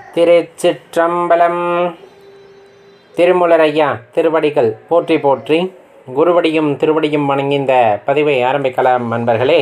திருச்சிற்றம்பலம் திருமுலர் ஐயா திருவடிகள் போற்றி போற்றி குருவடியும் திருவடியும் வணங்கி இந்த பதிவை ஆரம்பிக்கலாம் நண்பர்களே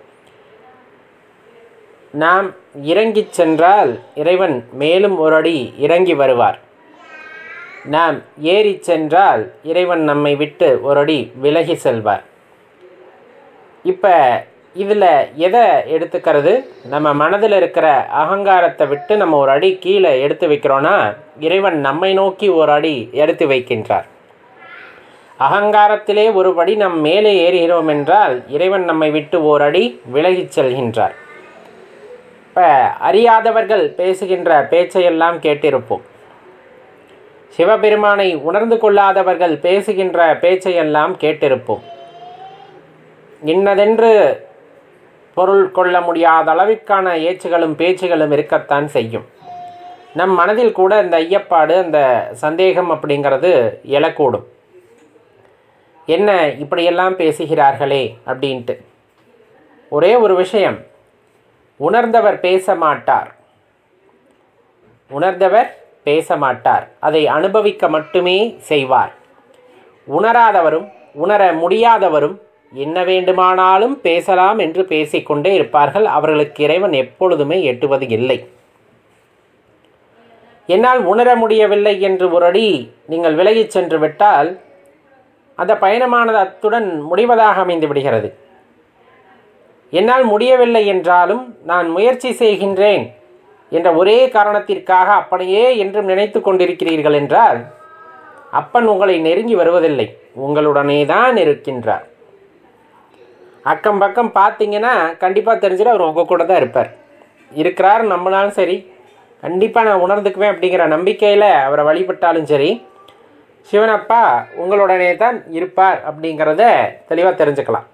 நாம் இறங்கிச் சென்றால் இறைவன் மேலும் ஒரு அடி இறங்கி வருவார் நாம் ஏறிச் சென்றால் இறைவன் நம்மை விட்டு ஒரு அடி விலகி செல்வார் இப்போ இதில் எதை எடுத்துக்கிறது நம்ம மனதில் இருக்கிற அகங்காரத்தை விட்டு நம்ம ஒரு அடி கீழே எடுத்து வைக்கிறோன்னா இறைவன் நம்மை நோக்கி ஒரு அடி எடுத்து வைக்கின்றார் அகங்காரத்திலே ஒரு படி நம் மேலே ஏறுகிறோம் என்றால் இறைவன் நம்மை விட்டு ஓர் அடி விலகிச் செல்கின்றார் இப்போ அறியாதவர்கள் பேசுகின்ற பேச்சையெல்லாம் கேட்டிருப்போம் சிவபெருமானை உணர்ந்து கொள்ளாதவர்கள் பேசுகின்ற பேச்சையெல்லாம் கேட்டிருப்போம் இன்னதென்று பொருள் கொள்ள முடியாத அளவிற்கான ஏச்சுகளும் பேச்சுகளும் இருக்கத்தான் செய்யும் நம் மனதில் கூட இந்த ஐயப்பாடு அந்த சந்தேகம் அப்படிங்கிறது எழக்கூடும் என்ன இப்படியெல்லாம் பேசுகிறார்களே அப்படின்ட்டு ஒரே ஒரு விஷயம் உணர்ந்தவர் பேச மாட்டார் உணர்ந்தவர் பேச மாட்டார் அதை அனுபவிக்க மட்டுமே செய்வார் உணராதவரும் உணர முடியாதவரும் என்ன வேண்டுமானாலும் பேசலாம் என்று பேசிக்கொண்டே இருப்பார்கள் அவர்களுக்கு இறைவன் எப்பொழுதுமே எட்டுவது இல்லை என்னால் உணர முடியவில்லை என்று ஒரு அடி நீங்கள் விலகிச் சென்று விட்டால் அந்த பயணமானது அத்துடன் முடிவதாக அமைந்து விடுகிறது என்னால் முடியவில்லை என்றாலும் நான் முயற்சி செய்கின்றேன் என்ற ஒரே காரணத்திற்காக அப்படியே என்றும் நினைத்து கொண்டிருக்கிறீர்கள் என்றால் அப்பன் உங்களை நெருங்கி வருவதில்லை உங்களுடனே தான் இருக்கின்றார் அக்கம் பக்கம் பார்த்தீங்கன்னா கண்டிப்பாக தெரிஞ்சிட அவர் உங்கள் கூட தான் இருப்பார் இருக்கிறார் நம்பினாலும் சரி கண்டிப்பாக நான் உணர்ந்துக்குவேன் அப்படிங்கிற நம்பிக்கையில் அவரை வழிபட்டாலும் சரி சிவனப்பா உங்களுடனே தான் இருப்பார் அப்படிங்கிறத தெளிவாக தெரிஞ்சுக்கலாம்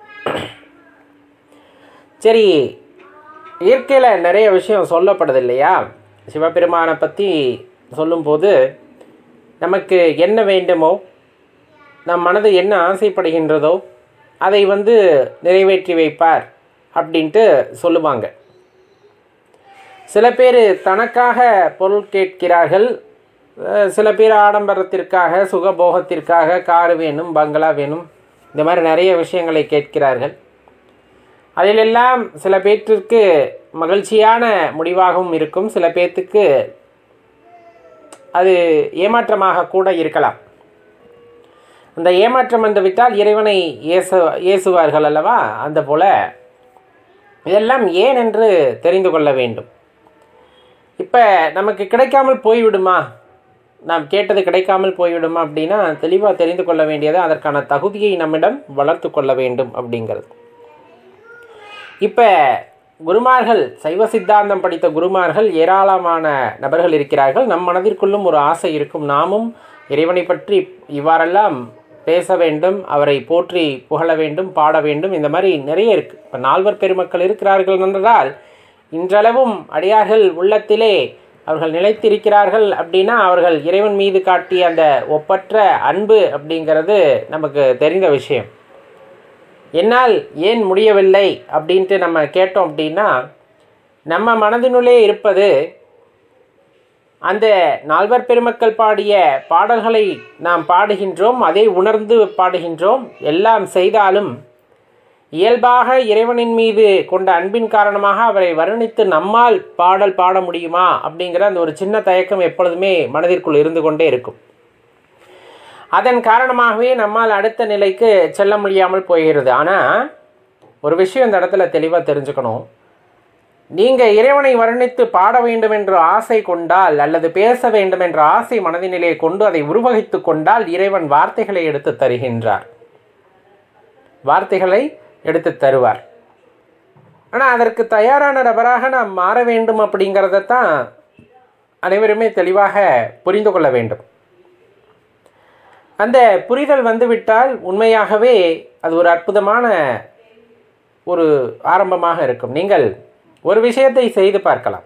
சரி இயற்கையில் நிறைய விஷயம் சொல்லப்படுது இல்லையா சிவபெருமானை பற்றி சொல்லும்போது நமக்கு என்ன வேண்டுமோ நம் மனது என்ன ஆசைப்படுகின்றதோ அதை வந்து நிறைவேற்றி வைப்பார் அப்படின்ட்டு சொல்லுவாங்க சில பேர் தனக்காக பொருள் கேட்கிறார்கள் சில பேர் ஆடம்பரத்திற்காக சுகபோகத்திற்காக காரு வேணும் பங்களா வேணும் இந்த மாதிரி நிறைய விஷயங்களை கேட்கிறார்கள் அதிலெல்லாம் சில பேர்த்திற்கு மகிழ்ச்சியான முடிவாகவும் இருக்கும் சில பேர்த்துக்கு அது ஏமாற்றமாக கூட இருக்கலாம் அந்த ஏமாற்றம் வந்து விட்டால் இறைவனை ஏசு ஏசுவார்கள் அல்லவா அந்த போல இதெல்லாம் ஏன் என்று தெரிந்து கொள்ள வேண்டும் இப்போ நமக்கு கிடைக்காமல் போய்விடுமா நாம் கேட்டது கிடைக்காமல் போய்விடுமா அப்படின்னா தெளிவாக தெரிந்து கொள்ள வேண்டியது அதற்கான தகுதியை நம்மிடம் வளர்த்து கொள்ள வேண்டும் அப்படிங்கிறது இப்போ குருமார்கள் சைவ சித்தாந்தம் படித்த குருமார்கள் ஏராளமான நபர்கள் இருக்கிறார்கள் நம் மனதிற்குள்ளும் ஒரு ஆசை இருக்கும் நாமும் இறைவனை பற்றி இவ்வாறெல்லாம் பேச வேண்டும் அவரை போற்றி புகழ வேண்டும் பாட வேண்டும் இந்த மாதிரி நிறைய இருக்குது இப்போ நால்வர் பெருமக்கள் இருக்கிறார்கள் என்றால் இன்றளவும் அடியார்கள் உள்ளத்திலே அவர்கள் நிலைத்திருக்கிறார்கள் அப்படின்னா அவர்கள் இறைவன் மீது காட்டிய அந்த ஒப்பற்ற அன்பு அப்படிங்கிறது நமக்கு தெரிந்த விஷயம் என்னால் ஏன் முடியவில்லை அப்படின்ட்டு நம்ம கேட்டோம் அப்படின்னா நம்ம மனதினுள்ளே இருப்பது அந்த நால்வர் பெருமக்கள் பாடிய பாடல்களை நாம் பாடுகின்றோம் அதை உணர்ந்து பாடுகின்றோம் எல்லாம் செய்தாலும் இயல்பாக இறைவனின் மீது கொண்ட அன்பின் காரணமாக அவரை வர்ணித்து நம்மால் பாடல் பாட முடியுமா அப்படிங்கிற அந்த ஒரு சின்ன தயக்கம் எப்பொழுதுமே மனதிற்குள் இருந்து கொண்டே இருக்கும் அதன் காரணமாகவே நம்மால் அடுத்த நிலைக்கு செல்ல முடியாமல் போகிறது ஆனால் ஒரு விஷயம் இந்த இடத்துல தெளிவாக தெரிஞ்சுக்கணும் நீங்கள் இறைவனை வர்ணித்து பாட வேண்டும் என்ற ஆசை கொண்டால் அல்லது பேச வேண்டும் என்ற ஆசை மனதினிலே கொண்டு அதை உருவகித்து கொண்டால் இறைவன் வார்த்தைகளை எடுத்து தருகின்றார் வார்த்தைகளை எடுத்து தருவார் ஆனால் அதற்கு தயாரான நபராக நாம் மாற வேண்டும் அப்படிங்கிறத தான் அனைவருமே தெளிவாக புரிந்து கொள்ள வேண்டும் அந்த புரிதல் வந்துவிட்டால் உண்மையாகவே அது ஒரு அற்புதமான ஒரு ஆரம்பமாக இருக்கும் நீங்கள் ஒரு விஷயத்தை செய்து பார்க்கலாம்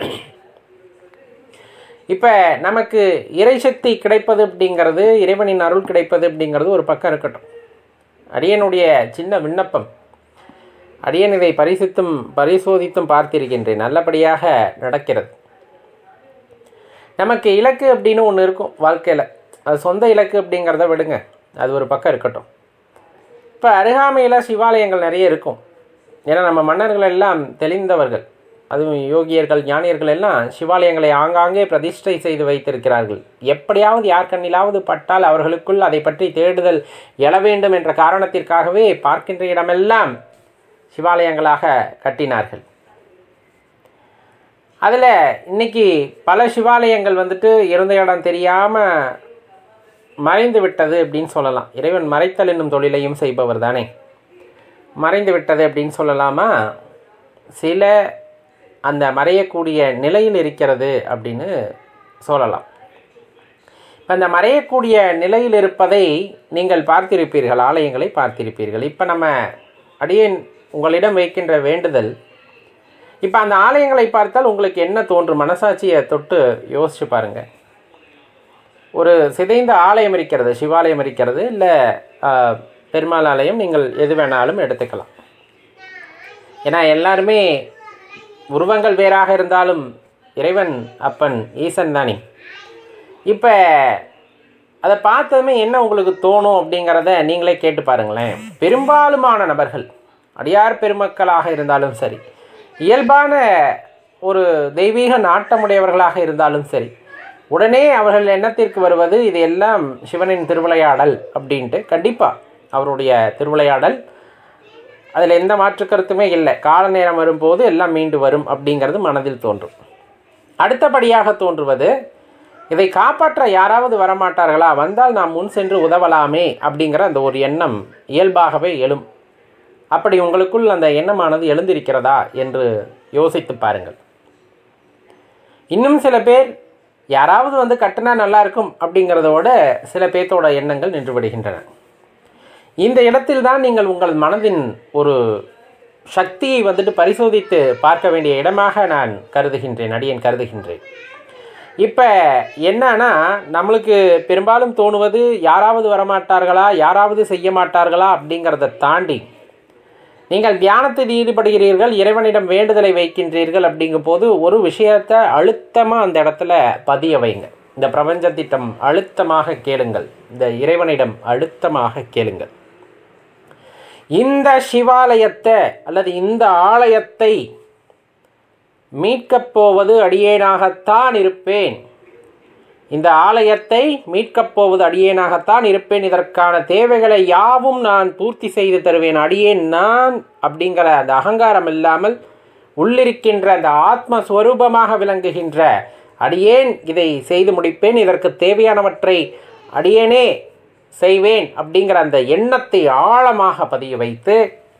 இப்போ நமக்கு இறைசக்தி கிடைப்பது அப்படிங்கிறது இறைவனின் அருள் கிடைப்பது அப்படிங்கிறது ஒரு பக்கம் இருக்கட்டும் அடியனுடைய சின்ன விண்ணப்பம் அடியன் இதை பரிசித்தும் பரிசோதித்தும் பார்த்திருக்கின்றேன் நல்லபடியாக நடக்கிறது நமக்கு இலக்கு அப்படின்னு ஒன்று இருக்கும் வாழ்க்கையில் அது சொந்த இலக்கு அப்படிங்கிறத விடுங்க அது ஒரு பக்கம் இருக்கட்டும் இப்போ அருகாமையில் சிவாலயங்கள் நிறைய இருக்கும் ஏன்னா நம்ம மன்னர்கள் எல்லாம் தெளிந்தவர்கள் அதுவும் யோகியர்கள் ஞானியர்கள் எல்லாம் சிவாலயங்களை ஆங்காங்கே பிரதிஷ்டை செய்து வைத்திருக்கிறார்கள் எப்படியாவது யார் கண்ணிலாவது பட்டால் அவர்களுக்குள் அதை பற்றி தேடுதல் எழ வேண்டும் என்ற காரணத்திற்காகவே பார்க்கின்ற இடமெல்லாம் சிவாலயங்களாக கட்டினார்கள் அதில் இன்னைக்கு பல சிவாலயங்கள் வந்துட்டு இருந்த இடம் தெரியாமல் மறைந்து விட்டது அப்படின்னு சொல்லலாம் இறைவன் மறைத்தல் என்னும் தொழிலையும் செய்பவர் தானே மறைந்து விட்டது அப்படின்னு சொல்லலாமா சில அந்த மறையக்கூடிய நிலையில் இருக்கிறது அப்படின்னு சொல்லலாம் இப்போ அந்த மறையக்கூடிய நிலையில் இருப்பதை நீங்கள் பார்த்திருப்பீர்கள் ஆலயங்களை பார்த்திருப்பீர்கள் இப்போ நம்ம அடியேன் உங்களிடம் வைக்கின்ற வேண்டுதல் இப்போ அந்த ஆலயங்களை பார்த்தால் உங்களுக்கு என்ன தோன்றும் மனசாட்சியை தொட்டு யோசிச்சு பாருங்கள் ஒரு சிதைந்த ஆலயம் இருக்கிறது சிவாலயம் இருக்கிறது இல்லை பெருமாள் ஆலயம் நீங்கள் எது வேணாலும் எடுத்துக்கலாம் ஏன்னா எல்லாருமே உருவங்கள் வேறாக இருந்தாலும் இறைவன் அப்பன் ஈசன் தானே இப்போ அதை பார்த்ததுமே என்ன உங்களுக்கு தோணும் அப்படிங்கிறத நீங்களே கேட்டு பாருங்களேன் பெரும்பாலுமான நபர்கள் அடியார் பெருமக்களாக இருந்தாலும் சரி இயல்பான ஒரு தெய்வீக நாட்டமுடையவர்களாக இருந்தாலும் சரி உடனே அவர்கள் எண்ணத்திற்கு வருவது இது எல்லாம் சிவனின் திருவிளையாடல் அப்படின்ட்டு கண்டிப்பாக அவருடைய திருவிளையாடல் அதில் எந்த மாற்று கருத்துமே இல்லை கால நேரம் வரும்போது எல்லாம் மீண்டு வரும் அப்படிங்கிறது மனதில் தோன்றும் அடுத்தபடியாக தோன்றுவது இதை காப்பாற்ற யாராவது வரமாட்டார்களா வந்தால் நாம் முன் சென்று உதவலாமே அப்படிங்கிற அந்த ஒரு எண்ணம் இயல்பாகவே எழும் அப்படி உங்களுக்குள் அந்த எண்ணமானது எழுந்திருக்கிறதா என்று யோசித்து பாருங்கள் இன்னும் சில பேர் யாராவது வந்து கட்டினா நல்லா இருக்கும் அப்படிங்கிறதோட சில பேர்த்தோட எண்ணங்கள் நின்று விடுகின்றன இந்த இடத்தில் தான் நீங்கள் உங்கள் மனதின் ஒரு சக்தியை வந்துட்டு பரிசோதித்து பார்க்க வேண்டிய இடமாக நான் கருதுகின்றேன் அடியேன் கருதுகின்றேன் இப்போ என்னன்னா நம்மளுக்கு பெரும்பாலும் தோணுவது யாராவது வரமாட்டார்களா யாராவது செய்ய மாட்டார்களா அப்படிங்கிறத தாண்டி நீங்கள் தியானத்தில் ஈடுபடுகிறீர்கள் இறைவனிடம் வேண்டுதலை வைக்கின்றீர்கள் அப்படிங்கும் போது ஒரு விஷயத்தை அழுத்தமாக அந்த இடத்துல பதிய வைங்க இந்த பிரபஞ்ச திட்டம் அழுத்தமாக கேளுங்கள் இந்த இறைவனிடம் அழுத்தமாக கேளுங்கள் இந்த சிவாலயத்தை அல்லது இந்த ஆலயத்தை மீட்கப் போவது அடியேனாகத்தான் இருப்பேன் இந்த ஆலயத்தை மீட்கப் போவது அடியேனாகத்தான் இருப்பேன் இதற்கான தேவைகளை யாவும் நான் பூர்த்தி செய்து தருவேன் அடியேன் நான் அப்படிங்கிற அந்த அகங்காரம் இல்லாமல் உள்ளிருக்கின்ற அந்த ஆத்மஸ்வரூபமாக விளங்குகின்ற அடியேன் இதை செய்து முடிப்பேன் இதற்கு தேவையானவற்றை அடியேனே செய்வேன் அப்படிங்கிற அந்த எண்ணத்தை ஆழமாக பதிய வைத்து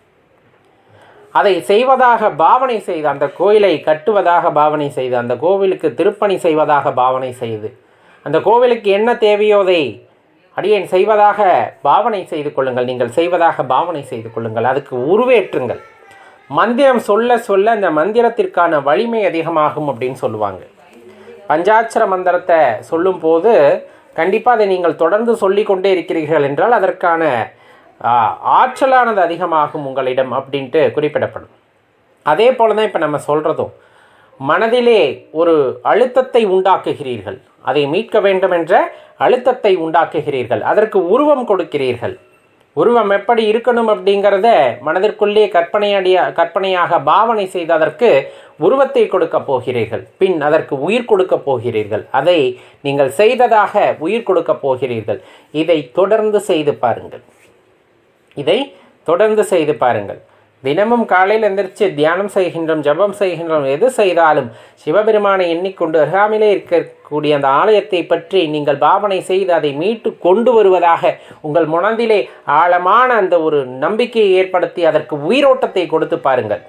அதை செய்வதாக பாவனை செய்து அந்த கோயிலை கட்டுவதாக பாவனை செய்து அந்த கோவிலுக்கு திருப்பணி செய்வதாக பாவனை செய்து அந்த கோவிலுக்கு என்ன தேவையோ அதை அடியேன் செய்வதாக பாவனை செய்து கொள்ளுங்கள் நீங்கள் செய்வதாக பாவனை செய்து கொள்ளுங்கள் அதுக்கு உருவேற்றுங்கள் மந்திரம் சொல்ல சொல்ல அந்த மந்திரத்திற்கான வலிமை அதிகமாகும் அப்படின்னு சொல்லுவாங்க பஞ்சாட்சர மந்திரத்தை சொல்லும்போது கண்டிப்பாக அதை நீங்கள் தொடர்ந்து சொல்லிக்கொண்டே இருக்கிறீர்கள் என்றால் அதற்கான ஆ, ஆற்றலானது அதிகமாகும் உங்களிடம் அப்படின்ட்டு குறிப்பிடப்படும் அதே போல தான் இப்போ நம்ம சொல்கிறதும் மனதிலே ஒரு அழுத்தத்தை உண்டாக்குகிறீர்கள் அதை மீட்க வேண்டும் என்ற அழுத்தத்தை உண்டாக்குகிறீர்கள் அதற்கு உருவம் கொடுக்கிறீர்கள் உருவம் எப்படி இருக்கணும் அப்படிங்கிறத மனதிற்குள்ளே கற்பனையடிய கற்பனையாக பாவனை செய்து அதற்கு உருவத்தை கொடுக்க போகிறீர்கள் பின் அதற்கு உயிர் கொடுக்க போகிறீர்கள் அதை நீங்கள் செய்ததாக உயிர் கொடுக்க போகிறீர்கள் இதை தொடர்ந்து செய்து பாருங்கள் இதை தொடர்ந்து செய்து பாருங்கள் தினமும் காலையில் எந்திரிச்சு தியானம் செய்கின்றோம் ஜெபம் செய்கின்றோம் எது செய்தாலும் சிவபெருமானை எண்ணிக்கொண்டு அருகாமையிலே இருக்கக்கூடிய அந்த ஆலயத்தை பற்றி நீங்கள் பாவனை செய்து அதை மீட்டு கொண்டு வருவதாக உங்கள் மனதிலே ஆழமான அந்த ஒரு நம்பிக்கையை ஏற்படுத்தி அதற்கு உயிரோட்டத்தை கொடுத்து பாருங்கள்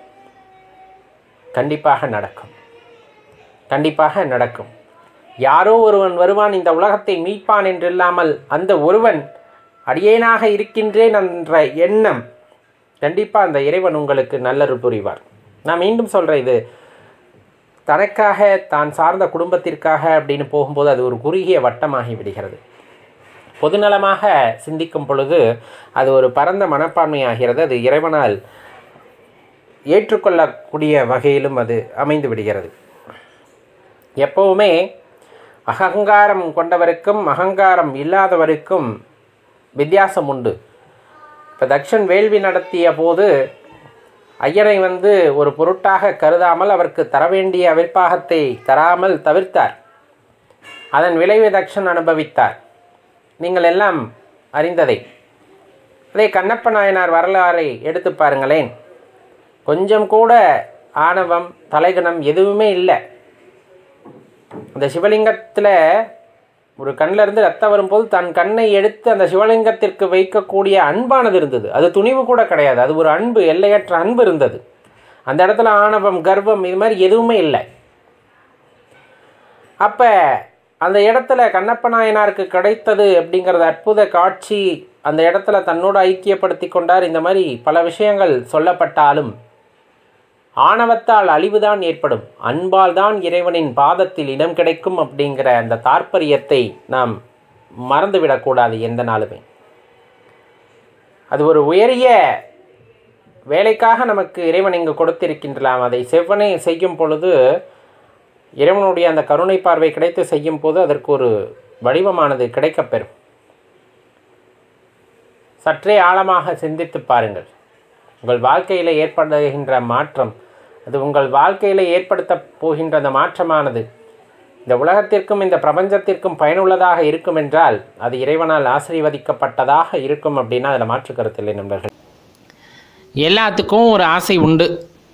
கண்டிப்பாக நடக்கும் கண்டிப்பாக நடக்கும் யாரோ ஒருவன் வருவான் இந்த உலகத்தை மீட்பான் என்றில்லாமல் அந்த ஒருவன் அடியேனாக இருக்கின்றேன் என்ற எண்ணம் கண்டிப்பாக அந்த இறைவன் உங்களுக்கு நல்லருள் புரிவார் நான் மீண்டும் சொல்கிறேன் இது தனக்காக தான் சார்ந்த குடும்பத்திற்காக அப்படின்னு போகும்போது அது ஒரு குறுகிய வட்டமாகி விடுகிறது பொதுநலமாக சிந்திக்கும் பொழுது அது ஒரு பரந்த மனப்பான்மையாகிறது அது இறைவனால் ஏற்றுக்கொள்ளக்கூடிய வகையிலும் அது அமைந்து விடுகிறது எப்பவுமே அகங்காரம் கொண்டவருக்கும் அகங்காரம் இல்லாதவருக்கும் வித்தியாசம் உண்டு இப்போ தக்ஷன் வேள்வி நடத்திய போது ஐயனை வந்து ஒரு பொருட்டாக கருதாமல் அவருக்கு தர வேண்டிய அவிர்ப்பாகத்தை தராமல் தவிர்த்தார் அதன் விளைவை தக்ஷன் அனுபவித்தார் நீங்கள் எல்லாம் அறிந்ததை அதே கண்ணப்ப நாயனார் வரலாறை எடுத்து பாருங்களேன் கொஞ்சம் கூட ஆணவம் தலைகணம் எதுவுமே இல்லை அந்த சிவலிங்கத்தில் ஒரு கண்ணில் இருந்து ரத்தம் வரும்போது தன் கண்ணை எடுத்து அந்த சிவலிங்கத்திற்கு வைக்கக்கூடிய அன்பானது இருந்தது அது துணிவு கூட கிடையாது அது ஒரு அன்பு எல்லையற்ற அன்பு இருந்தது அந்த இடத்துல ஆணவம் கர்வம் இது மாதிரி எதுவுமே இல்லை அப்போ அந்த இடத்துல கண்ணப்ப நாயனாருக்கு கிடைத்தது அப்படிங்கிறது அற்புத காட்சி அந்த இடத்துல தன்னோடு ஐக்கியப்படுத்தி கொண்டார் இந்த மாதிரி பல விஷயங்கள் சொல்லப்பட்டாலும் ஆணவத்தால் அழிவுதான் ஏற்படும் அன்பால் தான் இறைவனின் பாதத்தில் இடம் கிடைக்கும் அப்படிங்கிற அந்த தாற்பயத்தை நாம் மறந்துவிடக்கூடாது எந்த நாளுமே அது ஒரு உயரிய வேலைக்காக நமக்கு இறைவன் இங்கு கொடுத்திருக்கின்றலாம் அதை செவ்வனே செய்யும் பொழுது இறைவனுடைய அந்த கருணை பார்வை கிடைத்து செய்யும் போது அதற்கு ஒரு வடிவமானது கிடைக்கப்பெறும் சற்றே ஆழமாக சிந்தித்து பாருங்கள் உங்கள் வாழ்க்கையில் ஏற்படுகின்ற மாற்றம் அது உங்கள் வாழ்க்கையில் ஏற்படுத்த போகின்ற அந்த மாற்றமானது இந்த உலகத்திற்கும் இந்த பிரபஞ்சத்திற்கும் பயனுள்ளதாக இருக்கும் என்றால் அது இறைவனால் ஆசீர்வதிக்கப்பட்டதாக இருக்கும் அப்படின்னா அதில் மாற்று கருத்தில்லை நண்பர்கள் எல்லாத்துக்கும் ஒரு ஆசை உண்டு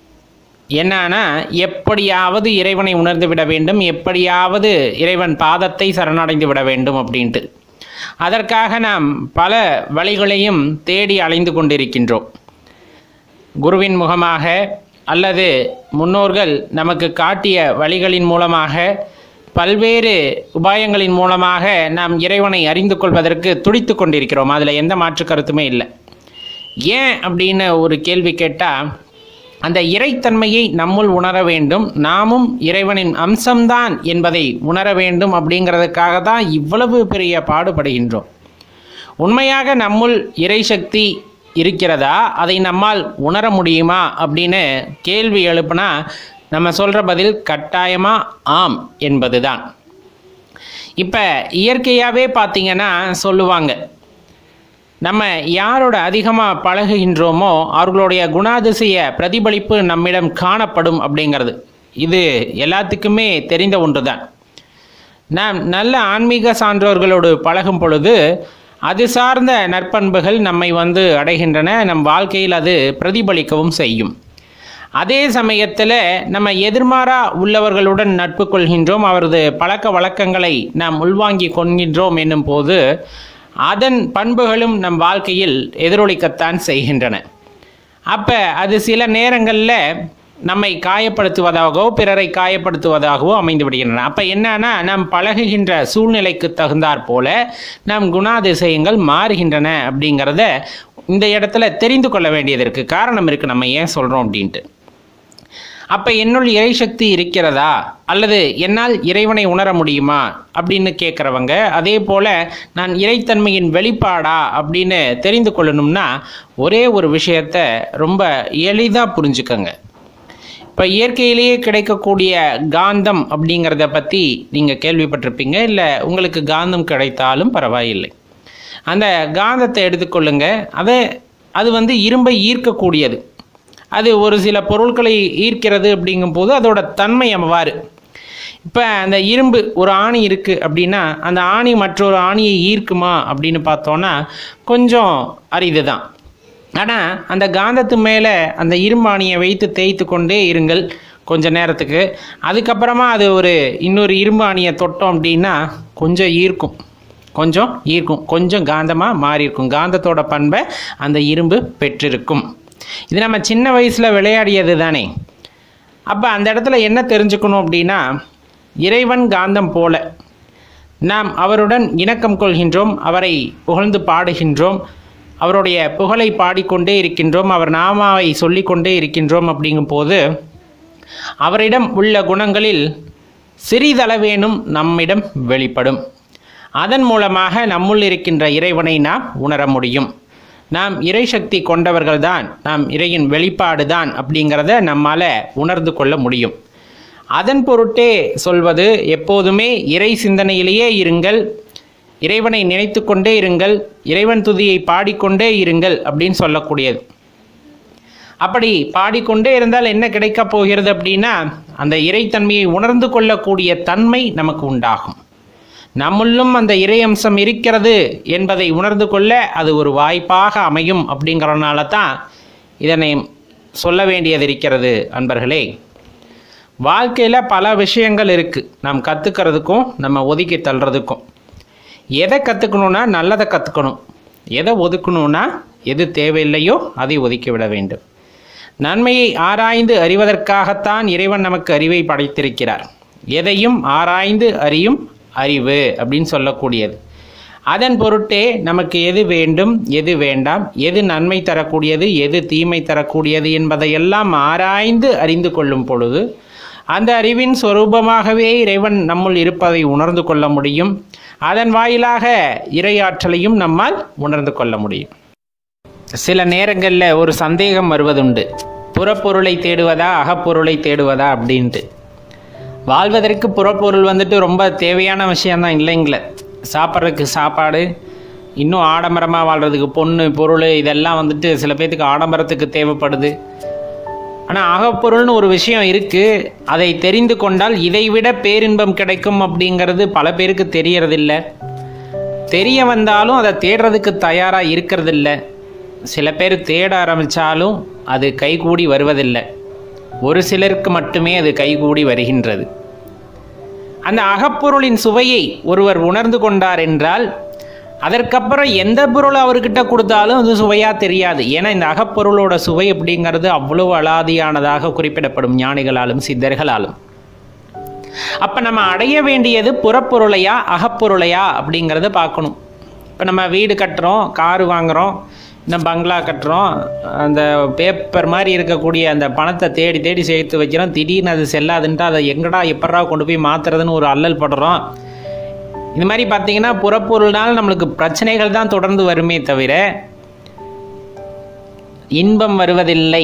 என்னன்னா எப்படியாவது இறைவனை உணர்ந்து விட வேண்டும் எப்படியாவது இறைவன் பாதத்தை சரணடைந்து விட வேண்டும் அப்படின்ட்டு அதற்காக நாம் பல வழிகளையும் தேடி அலைந்து கொண்டிருக்கின்றோம் குருவின் முகமாக அல்லது முன்னோர்கள் நமக்கு காட்டிய வழிகளின் மூலமாக பல்வேறு உபாயங்களின் மூலமாக நாம் இறைவனை அறிந்து கொள்வதற்கு துடித்து கொண்டிருக்கிறோம் அதில் எந்த மாற்று கருத்துமே இல்லை ஏன் அப்படின்னு ஒரு கேள்வி கேட்டால் அந்த இறைத்தன்மையை நம்முள் உணர வேண்டும் நாமும் இறைவனின் அம்சம்தான் என்பதை உணர வேண்டும் அப்படிங்கிறதுக்காக தான் இவ்வளவு பெரிய பாடுபடுகின்றோம் உண்மையாக நம்முள் இறைசக்தி இருக்கிறதா அதை நம்மால் உணர முடியுமா அப்படின்னு கேள்வி எழுப்புனா நம்ம சொல்கிற பதில் கட்டாயமாக ஆம் என்பது தான் இப்போ இயற்கையாகவே பார்த்தீங்கன்னா சொல்லுவாங்க நம்ம யாரோட அதிகமாக பழகுகின்றோமோ அவர்களுடைய குணாதிசய பிரதிபலிப்பு நம்மிடம் காணப்படும் அப்படிங்கிறது இது எல்லாத்துக்குமே தெரிந்த ஒன்று தான் நாம் நல்ல ஆன்மீக சான்றோர்களோடு பழகும் பொழுது அது சார்ந்த நற்பண்புகள் நம்மை வந்து அடைகின்றன நம் வாழ்க்கையில் அது பிரதிபலிக்கவும் செய்யும் அதே சமயத்தில் நம்ம எதிர்மாறா உள்ளவர்களுடன் நட்பு கொள்கின்றோம் அவரது பழக்க வழக்கங்களை நாம் உள்வாங்கி கொள்கின்றோம் என்னும் போது அதன் பண்புகளும் நம் வாழ்க்கையில் எதிரொலிக்கத்தான் செய்கின்றன அப்போ அது சில நேரங்களில் நம்மை காயப்படுத்துவதாகவோ பிறரை காயப்படுத்துவதாகவோ அமைந்து விடுகின்றன அப்போ என்னன்னா நாம் பழகுகின்ற சூழ்நிலைக்கு தகுந்தாற் போல நம் குணாதிசயங்கள் மாறுகின்றன அப்படிங்கிறத இந்த இடத்துல தெரிந்து கொள்ள வேண்டியது இருக்குது காரணம் இருக்குது நம்ம ஏன் சொல்கிறோம் அப்படின்ட்டு அப்போ என்னுள் இறைசக்தி இருக்கிறதா அல்லது என்னால் இறைவனை உணர முடியுமா அப்படின்னு கேட்குறவங்க அதே போல் நான் இறைத்தன்மையின் வெளிப்பாடா அப்படின்னு தெரிந்து கொள்ளணும்னா ஒரே ஒரு விஷயத்தை ரொம்ப எளிதாக புரிஞ்சுக்கங்க இப்போ இயற்கையிலேயே கிடைக்கக்கூடிய காந்தம் அப்படிங்கிறத பற்றி நீங்கள் கேள்விப்பட்டிருப்பீங்க இல்லை உங்களுக்கு காந்தம் கிடைத்தாலும் பரவாயில்லை அந்த காந்தத்தை எடுத்துக்கொள்ளுங்க அதை அது வந்து இரும்பை ஈர்க்கக்கூடியது அது ஒரு சில பொருட்களை ஈர்க்கிறது அப்படிங்கும்போது அதோட தன்மை அவ்வாறு இப்போ அந்த இரும்பு ஒரு ஆணி இருக்குது அப்படின்னா அந்த ஆணி மற்றொரு ஆணியை ஈர்க்குமா அப்படின்னு பார்த்தோன்னா கொஞ்சம் அரிது தான் ஆனால் அந்த காந்தத்து மேலே அந்த இரும்பாணியை வைத்து தேய்த்து கொண்டே இருங்கள் கொஞ்ச நேரத்துக்கு அதுக்கப்புறமா அது ஒரு இன்னொரு இரும்பாணியை தொட்டோம் அப்படின்னா கொஞ்சம் ஈர்க்கும் கொஞ்சம் ஈர்க்கும் கொஞ்சம் காந்தமாக மாறி இருக்கும் காந்தத்தோட பண்பை அந்த இரும்பு பெற்றிருக்கும் இது நம்ம சின்ன வயசில் விளையாடியது தானே அப்போ அந்த இடத்துல என்ன தெரிஞ்சுக்கணும் அப்படின்னா இறைவன் காந்தம் போல நாம் அவருடன் இணக்கம் கொள்கின்றோம் அவரை புகழ்ந்து பாடுகின்றோம் அவருடைய புகழை பாடிக்கொண்டே இருக்கின்றோம் அவர் நாமாவை சொல்லிக்கொண்டே இருக்கின்றோம் அப்படிங்கும்போது அவரிடம் உள்ள குணங்களில் சிறிதளவேனும் நம்மிடம் வெளிப்படும் அதன் மூலமாக நம்முள் இருக்கின்ற இறைவனை நாம் உணர முடியும் நாம் இறைசக்தி கொண்டவர்கள்தான் நாம் இறையின் வெளிப்பாடு தான் அப்படிங்கிறத நம்மால் உணர்ந்து கொள்ள முடியும் அதன் பொருட்டே சொல்வது எப்போதுமே இறை சிந்தனையிலேயே இருங்கள் இறைவனை நினைத்து கொண்டே இருங்கள் இறைவன் துதியை பாடிக்கொண்டே இருங்கள் அப்படின்னு சொல்லக்கூடியது அப்படி பாடிக்கொண்டே இருந்தால் என்ன கிடைக்கப் போகிறது அப்படின்னா அந்த இறைத்தன்மையை உணர்ந்து கொள்ளக்கூடிய தன்மை நமக்கு உண்டாகும் நம்முள்ளும் அந்த இறை அம்சம் இருக்கிறது என்பதை உணர்ந்து கொள்ள அது ஒரு வாய்ப்பாக அமையும் அப்படிங்கிறனால தான் இதனை சொல்ல வேண்டியது இருக்கிறது அன்பர்களே வாழ்க்கையில் பல விஷயங்கள் இருக்குது நாம் கற்றுக்கிறதுக்கும் நம்ம ஒதுக்கி தள்ளுறதுக்கும் எதை கற்றுக்கணுன்னா நல்லதை கற்றுக்கணும் எதை ஒதுக்கணும்னா எது தேவையில்லையோ அதை ஒதுக்கி விட வேண்டும் நன்மையை ஆராய்ந்து அறிவதற்காகத்தான் இறைவன் நமக்கு அறிவை படைத்திருக்கிறார் எதையும் ஆராய்ந்து அறியும் அறிவு அப்படின்னு சொல்லக்கூடியது அதன் பொருட்டே நமக்கு எது வேண்டும் எது வேண்டாம் எது நன்மை தரக்கூடியது எது தீமை தரக்கூடியது என்பதையெல்லாம் ஆராய்ந்து அறிந்து கொள்ளும் பொழுது அந்த அறிவின் சொரூபமாகவே இறைவன் நம்முள் இருப்பதை உணர்ந்து கொள்ள முடியும் அதன் வாயிலாக இறையாற்றலையும் நம்மால் உணர்ந்து கொள்ள முடியும் சில நேரங்களில் ஒரு சந்தேகம் வருவதுண்டு புறப்பொருளை தேடுவதா அகப்பொருளை தேடுவதா அப்படின்ட்டு வாழ்வதற்கு புறப்பொருள் வந்துட்டு ரொம்ப தேவையான விஷயம்தான் இல்லைங்கள சாப்பிட்றதுக்கு சாப்பாடு இன்னும் ஆடம்பரமாக வாழ்கிறதுக்கு பொண்ணு பொருள் இதெல்லாம் வந்துட்டு சில பேர்த்துக்கு ஆடம்பரத்துக்கு தேவைப்படுது ஆனால் அகப்பொருள்னு ஒரு விஷயம் இருக்குது அதை தெரிந்து கொண்டால் இதைவிட பேரின்பம் கிடைக்கும் அப்படிங்கிறது பல பேருக்கு தெரியறதில்ல தெரிய வந்தாலும் அதை தேடுறதுக்கு தயாராக இருக்கிறதில்ல சில பேர் தேட ஆரம்பித்தாலும் அது கைகூடி வருவதில்லை ஒரு சிலருக்கு மட்டுமே அது கைகூடி வருகின்றது அந்த அகப்பொருளின் சுவையை ஒருவர் உணர்ந்து கொண்டார் என்றால் அதற்கப்புறம் எந்த பொருள் அவர்கிட்ட கொடுத்தாலும் அது சுவையாக தெரியாது ஏன்னா இந்த அகப்பொருளோட சுவை அப்படிங்கிறது அவ்வளவு அலாதியானதாக குறிப்பிடப்படும் ஞானிகளாலும் சித்தர்களாலும் அப்போ நம்ம அடைய வேண்டியது புறப்பொருளையா அகப்பொருளையா அப்படிங்கிறத பார்க்கணும் இப்போ நம்ம வீடு கட்டுறோம் காரு வாங்குகிறோம் இன்னும் பங்களா கட்டுறோம் அந்த பேப்பர் மாதிரி இருக்கக்கூடிய அந்த பணத்தை தேடி தேடி சேர்த்து வைக்கிறோம் திடீர்னு அது செல்லாதுன்ட்டு அதை எங்கடா எப்படா கொண்டு போய் மாற்றுறதுன்னு ஒரு அல்லல் படுறோம் இந்த மாதிரி பார்த்தீங்கன்னா புறப்பொருள்னால் நம்மளுக்கு பிரச்சனைகள் தான் தொடர்ந்து வருமே தவிர இன்பம் வருவதில்லை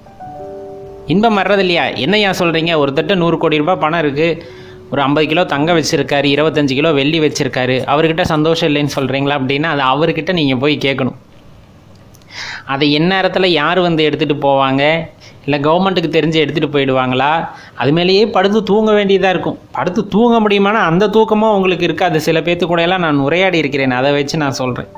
இன்பம் வர்றதில்லையா என்னையா சொல்கிறீங்க ஒருத்தட்ட நூறு கோடி ரூபாய் பணம் இருக்குது ஒரு ஐம்பது கிலோ தங்கம் வச்சுருக்காரு இருபத்தஞ்சு கிலோ வெள்ளி வச்சுருக்காரு அவர்கிட்ட சந்தோஷம் இல்லைன்னு சொல்கிறீங்களா அப்படின்னா அது அவர்கிட்ட நீங்கள் போய் கேட்கணும் அதை எந்நேரத்தில் யார் வந்து எடுத்துகிட்டு போவாங்க இல்லை கவர்மெண்ட்டுக்கு தெரிஞ்சு எடுத்துகிட்டு போயிடுவாங்களா அது மேலேயே படுத்து தூங்க வேண்டியதாக இருக்கும் படுத்து தூங்க முடியுமானா அந்த தூக்கமும் உங்களுக்கு இருக்காது சில பேர்த்து கூட எல்லாம் நான் உரையாடி இருக்கிறேன் அதை வச்சு நான் சொல்கிறேன்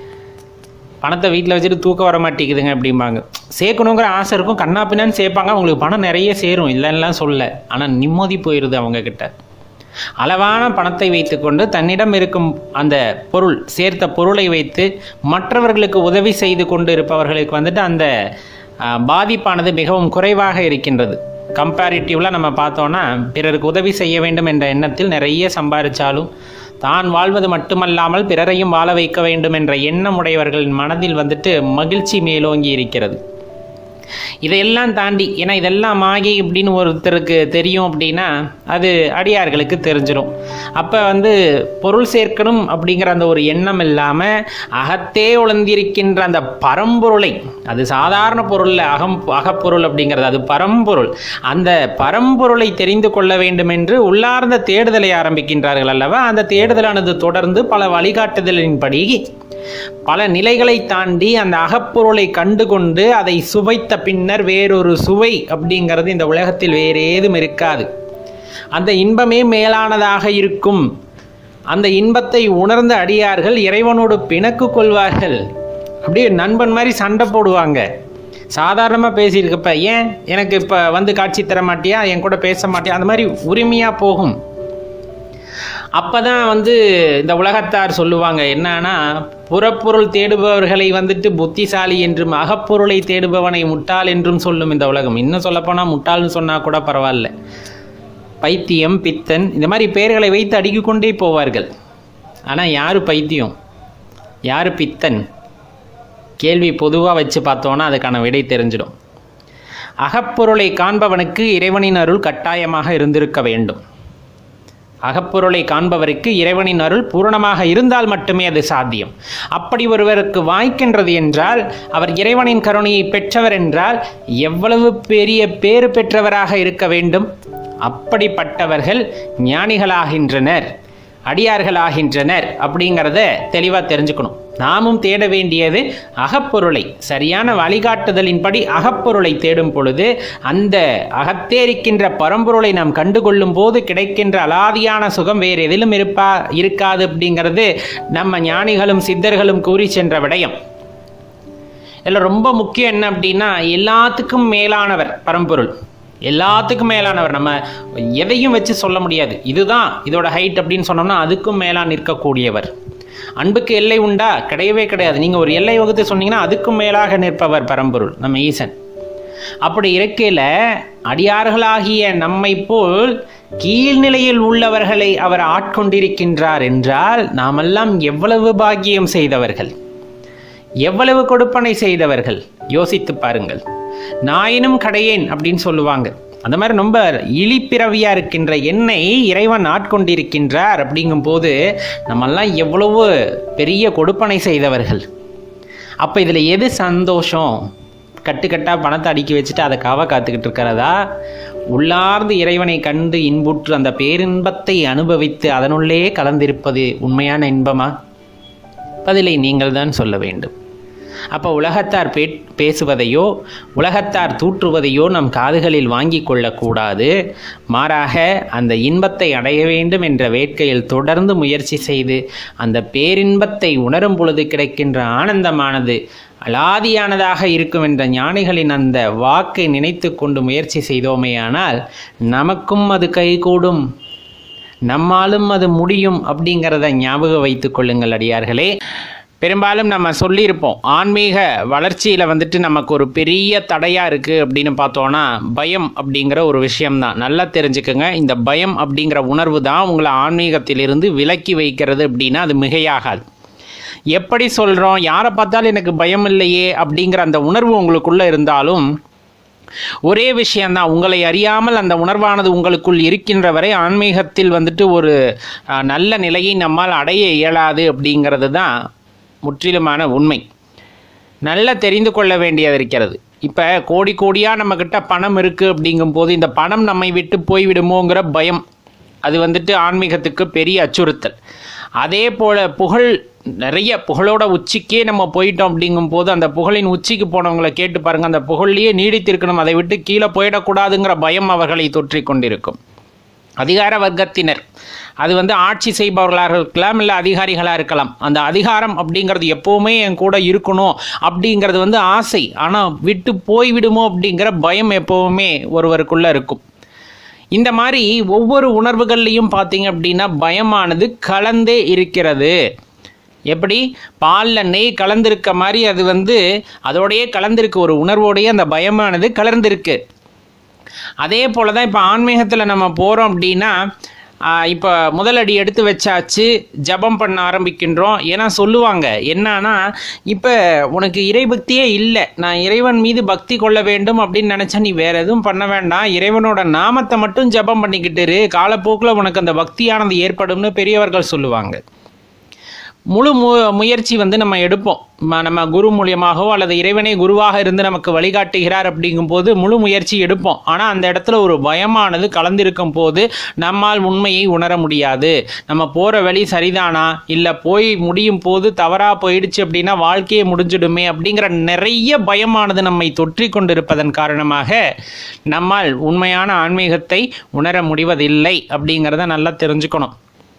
பணத்தை வீட்டில் வச்சுட்டு தூக்கம் வர மாட்டேங்குதுங்க அப்படிம்பாங்க சேர்க்கணுங்கிற ஆசை இருக்கும் கண்ணா பின்னான்னு சேர்ப்பாங்க அவங்களுக்கு பணம் நிறைய சேரும் இல்லைன்னுலாம் சொல்ல ஆனால் நிம்மதி போயிடுது அவங்கக்கிட்ட அளவான பணத்தை வைத்துக்கொண்டு தன்னிடம் இருக்கும் அந்த பொருள் சேர்த்த பொருளை வைத்து மற்றவர்களுக்கு உதவி செய்து கொண்டு இருப்பவர்களுக்கு வந்துட்டு அந்த ஆஹ், பாதிப்பானது மிகவும் குறைவாக இருக்கின்றது கம்பேரிட்டிவ்லாம் நம்ம பார்த்தோன்னா பிறருக்கு உதவி செய்ய வேண்டும் என்ற எண்ணத்தில் நிறைய சம்பாதிச்சாலும் தான் வாழ்வது மட்டுமல்லாமல் பிறரையும் வாழ வைக்க வேண்டும் என்ற எண்ணம் உடையவர்களின் மனதில் வந்துட்டு மகிழ்ச்சி மேலோங்கி இருக்கிறது இதையெல்லாம் தாண்டி ஏன்னா இதெல்லாம் ஆகி இப்படின்னு ஒருத்தருக்கு தெரியும் அப்படின்னா அது அடியார்களுக்கு தெரிஞ்சிடும் அப்போ வந்து பொருள் சேர்க்கணும் அப்படிங்கிற அந்த ஒரு எண்ணம் இல்லாமல் அகத்தே உழந்திருக்கின்ற அந்த பரம்பொருளை அது சாதாரண பொருளில் அகம் அகப்பொருள் அப்படிங்கிறது அது பரம்பொருள் அந்த பரம்பொருளை தெரிந்து கொள்ள வேண்டும் என்று உள்ளார்ந்த தேடுதலை ஆரம்பிக்கின்றார்கள் அல்லவா அந்த தேடுதலானது தொடர்ந்து பல வழிகாட்டுதலின்படி பல நிலைகளை தாண்டி அந்த அகப்பொருளை கண்டுகொண்டு அதை சுவைத்த பின்னர் வேறொரு சுவை அப்படிங்கிறது இந்த உலகத்தில் வேறு ஏதும் இருக்காது அந்த இன்பமே மேலானதாக இருக்கும் அந்த இன்பத்தை உணர்ந்த அடியார்கள் இறைவனோடு பிணக்கு கொள்வார்கள் அப்படியே நண்பன் மாதிரி சண்டை போடுவாங்க சாதாரணமாக பேசியிருக்கப்ப ஏன் எனக்கு இப்போ வந்து காட்சி தர மாட்டியா என் கூட பேச மாட்டியா அந்த மாதிரி உரிமையாக போகும் அப்பதான் வந்து இந்த உலகத்தார் சொல்லுவாங்க என்னன்னா புறப்பொருள் தேடுபவர்களை வந்துட்டு புத்திசாலி என்றும் அகப்பொருளை தேடுபவனை முட்டாள் என்றும் சொல்லும் இந்த உலகம் இன்னும் சொல்லப்போனால் முட்டாள்னு சொன்னால் கூட பரவாயில்ல பைத்தியம் பித்தன் இந்த மாதிரி பெயர்களை வைத்து அடுக்கிக் கொண்டே போவார்கள் ஆனால் யார் பைத்தியம் யார் பித்தன் கேள்வி பொதுவாக வச்சு பார்த்தோன்னா அதுக்கான விடை தெரிஞ்சிடும் அகப்பொருளை காண்பவனுக்கு இறைவனின் அருள் கட்டாயமாக இருந்திருக்க வேண்டும் அகப்பொருளை காண்பவருக்கு இறைவனின் அருள் பூரணமாக இருந்தால் மட்டுமே அது சாத்தியம் அப்படி ஒருவருக்கு வாய்க்கின்றது என்றால் அவர் இறைவனின் கருணையை பெற்றவர் என்றால் எவ்வளவு பெரிய பேறு பெற்றவராக இருக்க வேண்டும் அப்படிப்பட்டவர்கள் ஞானிகளாகின்றனர் அடியார்களாகின்றனர் அப்படிங்கிறத தெளிவாக தெரிஞ்சுக்கணும் நாமும் தேட வேண்டியது அகப்பொருளை சரியான வழிகாட்டுதலின்படி அகப்பொருளை தேடும் பொழுது அந்த அகத்தே இருக்கின்ற பரம்பொருளை நாம் கண்டுகொள்ளும் போது கிடைக்கின்ற அலாதியான சுகம் வேறு எதிலும் இருப்பா இருக்காது அப்படிங்கிறது நம்ம ஞானிகளும் சித்தர்களும் கூறி சென்ற விடயம் இதில் ரொம்ப முக்கியம் என்ன அப்படின்னா எல்லாத்துக்கும் மேலானவர் பரம்பொருள் எல்லாத்துக்கும் மேலானவர் நம்ம எதையும் வச்சு சொல்ல முடியாது இதுதான் இதோட ஹைட் அப்படின்னு சொன்னோம்னா அதுக்கும் மேலா நிற்கக்கூடியவர் அன்புக்கு எல்லை உண்டா கிடையவே கிடையாது நீங்கள் ஒரு எல்லை வகுத்து சொன்னீங்கன்னா அதுக்கும் மேலாக நிற்பவர் பரம்பொருள் நம்ம ஈசன் அப்படி இருக்கையில் அடியார்களாகிய நம்மை போல் கீழ்நிலையில் உள்ளவர்களை அவர் ஆட்கொண்டிருக்கின்றார் என்றால் நாமெல்லாம் எவ்வளவு பாக்கியம் செய்தவர்கள் எவ்வளவு கொடுப்பனை செய்தவர்கள் யோசித்து பாருங்கள் நாயினும் கடையேன் அப்படின்னு சொல்லுவாங்க அந்த மாதிரி ரொம்ப இழிப்பிறவியா இருக்கின்ற என்னை இறைவன் ஆட்கொண்டிருக்கின்றார் அப்படிங்கும்போது நம்மெல்லாம் எவ்வளவு பெரிய கொடுப்பனை செய்தவர்கள் அப்போ இதில் எது சந்தோஷம் கட்டுக்கட்டாக பணத்தை அடுக்கி வச்சுட்டு அதை காவ காத்துக்கிட்டு இருக்கிறதா உள்ளார்ந்து இறைவனை கண்டு இன்புற்று அந்த பேரின்பத்தை அனுபவித்து அதனுள்ளே கலந்திருப்பது உண்மையான இன்பமா பதிலை நீங்கள் தான் சொல்ல வேண்டும் அப்போ உலகத்தார் பே பேசுவதையோ உலகத்தார் தூற்றுவதையோ நம் காதுகளில் வாங்கி கொள்ளக்கூடாது மாறாக அந்த இன்பத்தை அடைய வேண்டும் என்ற வேட்கையில் தொடர்ந்து முயற்சி செய்து அந்த பேரின்பத்தை உணரும் பொழுது கிடைக்கின்ற ஆனந்தமானது அலாதியானதாக இருக்கும் என்ற ஞானிகளின் அந்த வாக்கை நினைத்து கொண்டு முயற்சி செய்தோமேயானால் நமக்கும் அது கைகூடும் நம்மாலும் அது முடியும் அப்படிங்கிறத ஞாபகம் வைத்துக் கொள்ளுங்கள் அடியார்களே பெரும்பாலும் நம்ம சொல்லியிருப்போம் ஆன்மீக வளர்ச்சியில் வந்துட்டு நமக்கு ஒரு பெரிய தடையாக இருக்குது அப்படின்னு பார்த்தோன்னா பயம் அப்படிங்கிற ஒரு விஷயம்தான் நல்லா தெரிஞ்சுக்கோங்க இந்த பயம் அப்படிங்கிற உணர்வு தான் உங்களை ஆன்மீகத்திலிருந்து விலக்கி வைக்கிறது அப்படின்னா அது மிகையாகாது எப்படி சொல்கிறோம் யாரை பார்த்தாலும் எனக்கு பயம் இல்லையே அப்படிங்கிற அந்த உணர்வு உங்களுக்குள்ளே இருந்தாலும் ஒரே விஷயந்தான் உங்களை அறியாமல் அந்த உணர்வானது உங்களுக்குள் இருக்கின்ற வரை ஆன்மீகத்தில் வந்துட்டு ஒரு அஹ், நல்ல நிலையை நம்மால் அடைய இயலாது அப்படிங்கிறது தான் முற்றிலுமான உண்மை நல்லா தெரிந்து கொள்ள வேண்டியது இருக்கிறது இப்போ கோடி கோடியாக நம்மக்கிட்ட பணம் இருக்குது அப்படிங்கும்போது இந்த பணம் நம்மை விட்டு போய்விடுமோங்கிற பயம் அது வந்துட்டு ஆன்மீகத்துக்கு பெரிய அச்சுறுத்தல் அதே போல் புகழ் நிறைய புகழோட உச்சிக்கே நம்ம போயிட்டோம் அப்படிங்கும்போது அந்த புகழின் உச்சிக்கு போனவங்களை கேட்டு பாருங்கள் அந்த புகழ்லையே நீடித்திருக்கணும் அதை விட்டு கீழே போயிடக்கூடாதுங்கிற பயம் அவர்களை தொற்றிக் கொண்டிருக்கும் அதிகார வர்க்கத்தினர் அது வந்து ஆட்சி செய்பவர்களாக இருக்கலாம் இல்லை அதிகாரிகளாக இருக்கலாம் அந்த அதிகாரம் அப்படிங்கிறது எப்போவுமே என் கூட இருக்கணும் அப்படிங்கிறது வந்து ஆசை ஆனால் விட்டு போய்விடுமோ அப்படிங்கிற பயம் எப்போவுமே ஒருவருக்குள்ளே இருக்கும் இந்த மாதிரி ஒவ்வொரு உணர்வுகள்லையும் பார்த்தீங்க அப்படின்னா பயமானது கலந்தே இருக்கிறது எப்படி பாலில் நெய் கலந்திருக்க மாதிரி அது வந்து அதோடையே கலந்திருக்கு ஒரு உணர்வோடையே அந்த பயமானது கலர்ந்திருக்கு அதே போல தான் இப்போ ஆன்மீகத்தில் நம்ம போகிறோம் அப்படின்னா இப்போ முதலடி எடுத்து வச்சாச்சு ஜெபம் பண்ண ஆரம்பிக்கின்றோம் ஏன்னா சொல்லுவாங்க என்னன்னா இப்போ உனக்கு இறைபக்தியே இல்லை நான் இறைவன் மீது பக்தி கொள்ள வேண்டும் அப்படின்னு நினச்சா நீ வேற எதுவும் பண்ண வேண்டாம் இறைவனோட நாமத்தை மட்டும் ஜெபம் பண்ணிக்கிட்டு இரு காலப்போக்கில் உனக்கு அந்த பக்தியானது ஏற்படும்னு பெரியவர்கள் சொல்லுவாங்க முழு மு முயற்சி வந்து நம்ம எடுப்போம் ம- நம்ம குரு மூலியமாகவோ அல்லது இறைவனே குருவாக இருந்து நமக்கு வழிகாட்டுகிறார் அப்படிங்கும்போது முழு முயற்சி எடுப்போம் ஆனால் அந்த இடத்துல ஒரு பயமானது கலந்திருக்கும் போது நம்மால் உண்மையை உணர முடியாது நம்ம போகிற வழி சரிதானா இல்லை போய் முடியும் போது தவறாக போயிடுச்சு அப்படின்னா வாழ்க்கையே முடிஞ்சிடுமே அப்படிங்கிற நிறைய பயமானது நம்மை தொற்றிக் கொண்டிருப்பதன் காரணமாக நம்மால் உண்மையான ஆன்மீகத்தை உணர முடிவதில்லை அப்படிங்கிறத நல்லா தெரிஞ்சுக்கணும்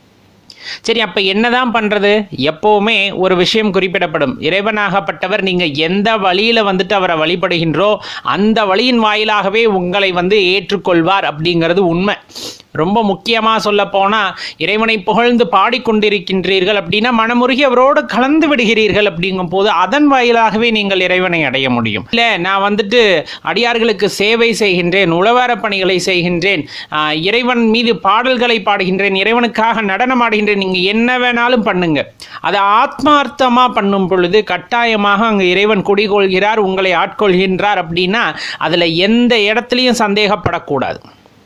சரி அப்ப என்னதான் பண்றது எப்பவுமே ஒரு விஷயம் குறிப்பிடப்படும் இறைவனாகப்பட்டவர் நீங்க எந்த வழியில வந்துட்டு அவரை வழிபடுகின்றோ அந்த வழியின் வாயிலாகவே உங்களை வந்து ஏற்றுக்கொள்வார் அப்படிங்கிறது உண்மை ரொம்ப முக்கியமா சொல்ல போனா இறைவனை புகழ்ந்து பாடிக்கொண்டிருக்கின்றீர்கள் அப்படின்னா மனமுருகி அவரோடு கலந்து விடுகிறீர்கள் அப்படிங்கும் போது அதன் வாயிலாகவே நீங்கள் இறைவனை அடைய முடியும் இல்ல நான் வந்துட்டு அடியார்களுக்கு சேவை செய்கின்றேன் உழவார பணிகளை செய்கின்றேன் ஆஹ், இறைவன் மீது பாடல்களை பாடுகின்றேன் இறைவனுக்காக நடனம் ஆடுகின்றேன் நீங்க என்ன வேணாலும் பண்ணுங்க அதை ஆத்மார்த்தமா பண்ணும் பொழுது கட்டாயமாக அங்கு இறைவன் குடிகொள்கிறார் உங்களை ஆட்கொள்கின்றார் அப்படின்னா அதுல எந்த இடத்துலையும் சந்தேகப்படக்கூடாது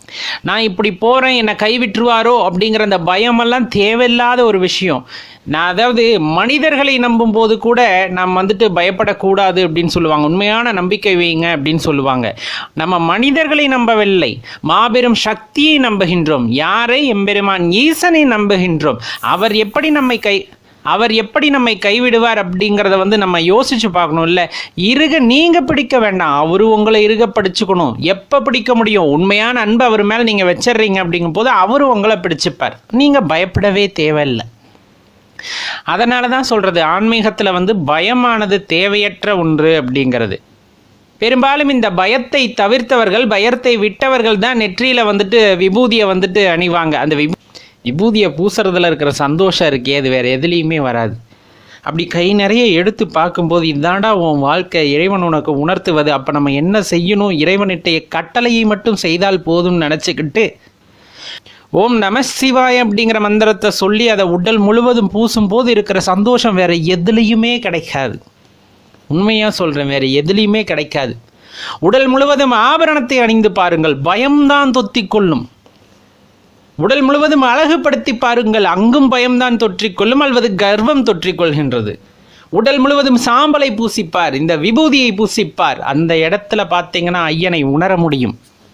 நான் இப்படி போகிறேன் என்னை கைவிட்டுருவாரோ அப்படிங்கிற அந்த பயமெல்லாம் தேவையில்லாத ஒரு விஷயம் நான் அதாவது மனிதர்களை நம்பும்போது கூட நாம் வந்துட்டு பயப்படக்கூடாது அப்படின்னு சொல்லுவாங்க உண்மையான நம்பிக்கை வைங்க அப்படின்னு சொல்லுவாங்க நம்ம மனிதர்களை நம்பவில்லை மாபெரும் சக்தியை நம்புகின்றோம் யாரை எம்பெருமான் ஈசனை நம்புகின்றோம் அவர் எப்படி நம்மை கை அவர் எப்படி நம்மை கைவிடுவார் அப்படிங்கிறத வந்து நம்ம யோசிச்சு பார்க்கணும்ல இருக நீங்க பிடிக்க வேண்டாம் அவரு உங்களை இருக பிடிச்சுக்கணும் எப்போ பிடிக்க முடியும் உண்மையான அன்பு அவர் மேலே நீங்க வச்சிடுறீங்க அப்படிங்கும் போது அவரு உங்களை பிடிச்சுப்பார் நீங்க பயப்படவே தேவையில்லை அதனால தான் சொல்றது ஆன்மீகத்தில் வந்து பயமானது தேவையற்ற ஒன்று அப்படிங்கிறது பெரும்பாலும் இந்த பயத்தை தவிர்த்தவர்கள் பயத்தை விட்டவர்கள் தான் நெற்றியில வந்துட்டு விபூதியை வந்துட்டு அணிவாங்க அந்த விபூ விபூதியை பூசுறதுல இருக்கிற சந்தோஷம் இருக்கே அது வேற எதுலேயுமே வராது அப்படி கை நிறைய எடுத்து பார்க்கும்போது இதாண்டா உன் வாழ்க்கை இறைவன் உனக்கு உணர்த்துவது அப்போ நம்ம என்ன செய்யணும் இறைவனிட்டைய கட்டளையை மட்டும் செய்தால் போதும்னு நினச்சிக்கிட்டு ஓம் நம சிவாய அப்படிங்கிற மந்திரத்தை சொல்லி அதை உடல் முழுவதும் பூசும் போது இருக்கிற சந்தோஷம் வேற எதுலேயுமே கிடைக்காது உண்மையாக சொல்கிறேன் வேற எதுலேயுமே கிடைக்காது உடல் முழுவதும் ஆபரணத்தை அணிந்து பாருங்கள் பயம்தான் தொத்திக் கொள்ளும் உடல் முழுவதும் அழகுபடுத்தி பாருங்கள் அங்கும் பயம்தான் தொற்றிக்கொள்ளும் அல்லது கர்வம் தொற்றிக்கொள்கின்றது உடல் முழுவதும் சாம்பலை பூசிப்பார் இந்த விபூதியை பூசிப்பார் அந்த இடத்துல பார்த்தீங்கன்னா ஐயனை உணர முடியும்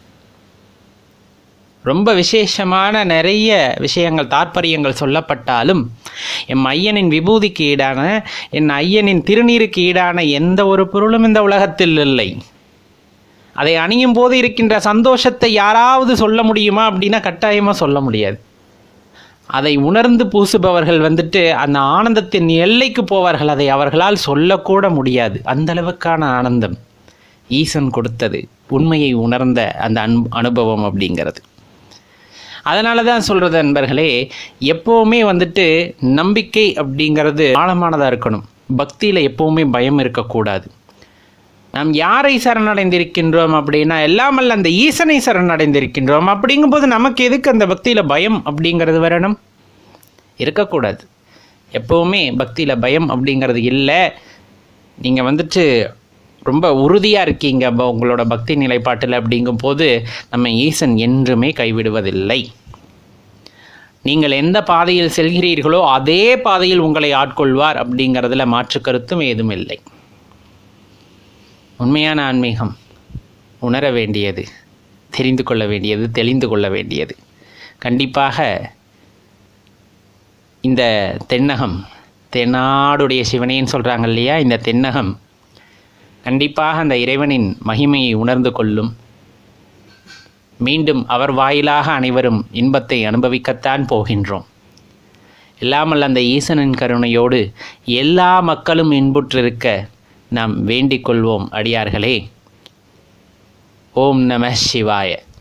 ரொம்ப விசேஷமான நிறைய விஷயங்கள் தாற்பயங்கள் சொல்லப்பட்டாலும் எம் ஐயனின் விபூதிக்கு ஈடான என் ஐயனின் திருநீருக்கு ஈடான எந்த ஒரு பொருளும் இந்த உலகத்தில் இல்லை அதை அணியும் போது இருக்கின்ற சந்தோஷத்தை யாராவது சொல்ல முடியுமா அப்படின்னா கட்டாயமாக சொல்ல முடியாது அதை உணர்ந்து பூசுபவர்கள் வந்துட்டு அந்த ஆனந்தத்தின் எல்லைக்கு போவார்கள் அதை அவர்களால் சொல்லக்கூட முடியாது அந்த அளவுக்கான ஆனந்தம் ஈசன் கொடுத்தது உண்மையை உணர்ந்த அந்த அன் அனுபவம் அப்படிங்கிறது அதனால தான் சொல்கிறது நண்பர்களே எப்போவுமே வந்துட்டு நம்பிக்கை அப்படிங்கிறது ஆழமானதாக இருக்கணும் பக்தியில் எப்போவுமே பயம் இருக்கக்கூடாது நாம் யாரை சரணடைந்திருக்கின்றோம் அப்படின்னா எல்லாமல்ல அந்த ஈசனை சரணடைந்திருக்கின்றோம் அப்படிங்கும்போது நமக்கு எதுக்கு அந்த பக்தியில் பயம் அப்படிங்கிறது வரணும் இருக்கக்கூடாது எப்போவுமே பக்தியில் பயம் அப்படிங்கிறது இல்லை நீங்கள் வந்துட்டு ரொம்ப உறுதியாக இருக்கீங்க ப- உங்களோட பக்தி நிலைப்பாட்டில் அப்படிங்கும்போது நம்ம ஈசன் என்றுமே கைவிடுவதில்லை நீங்கள் எந்த பாதையில் செல்கிறீர்களோ அதே பாதையில் உங்களை ஆட்கொள்வார் அப்படிங்கிறதுல மாற்று கருத்தும் ஏதும் இல்லை உண்மையான ஆன்மீகம் உணர வேண்டியது தெரிந்து கொள்ள வேண்டியது தெளிந்து கொள்ள வேண்டியது கண்டிப்பாக இந்த தென்னகம் தென்னாடுடைய சிவனேன்னு சொல்கிறாங்க இல்லையா இந்த தென்னகம் கண்டிப்பாக அந்த இறைவனின் மகிமையை உணர்ந்து கொள்ளும் மீண்டும் அவர் வாயிலாக அனைவரும் இன்பத்தை அனுபவிக்கத்தான் போகின்றோம் இல்லாமல் அந்த ஈசனின் கருணையோடு எல்லா மக்களும் இன்புற்றிருக்க நாம் வேண்டிக் கொள்வோம் அடியார்களே ஓம் நம சிவாய